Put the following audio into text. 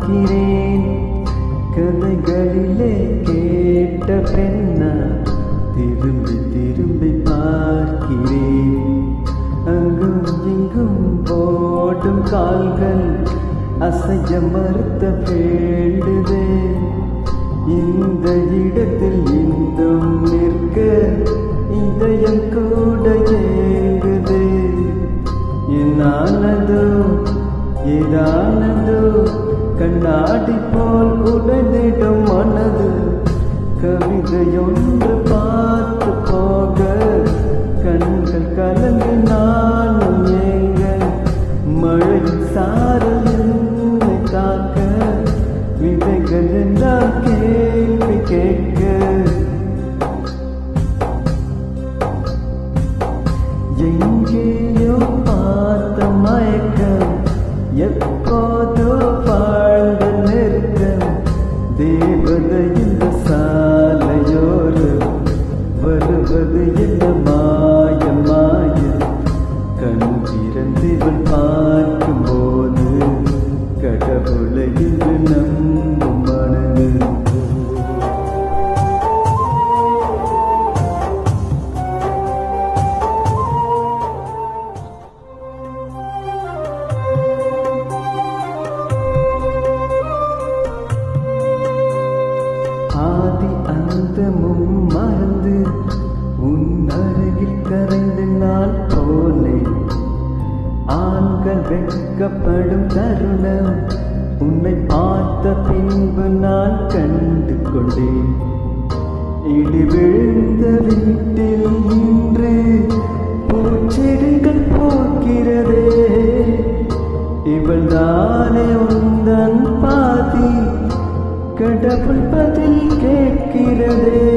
பார்க்கிறேன் கதைகளிலே கேட்ட பெண்ணா திரும்பி திரும்பி பார்க்கிறேன் அங்கும் இங்கும் ஓடும் கால்கள் அசைய மறுத்த வேண்டுதே இந்த இடத்தில் இந்தும் நிற்க இதயம் கூட ஏங்குது என்னானதோ ஏதானதோ கண்ணாடி போல் உடைந்திடும் மனது கவிதையொன்று பார்த்து போக கண்கள் கலந்து நானும் ஏங்க மழை சாரல் என்னை காக்க விதைகள் எல்லாம் கேள்வி கேட்க எங்கேயோ பார்த்த மயக்கம் எப்போதோ வாழ்ந்த நெருக்கம் தேவதை இந்த சாலையோடு வருவது என்ன மாய மாய கண் திறந்திவள் பார்க்கும்போது கடவுளை இன்று நம்பும் மனது ஆதி அந்தமும் மறந்து உன் அருகில் கரைந்து நான் போனேன் ஆண்கள் வெட்கப்படும் தருணம் உன்னை பார்த்த பின்பு நான் கண்டு கொண்டேன் இடி விழுந்த வீட்டில் இன்று பூச்செடிகள் போகிறதே இவள் தானே உந்தன் பாதி கடவுள் பதில் கேட்கிறதே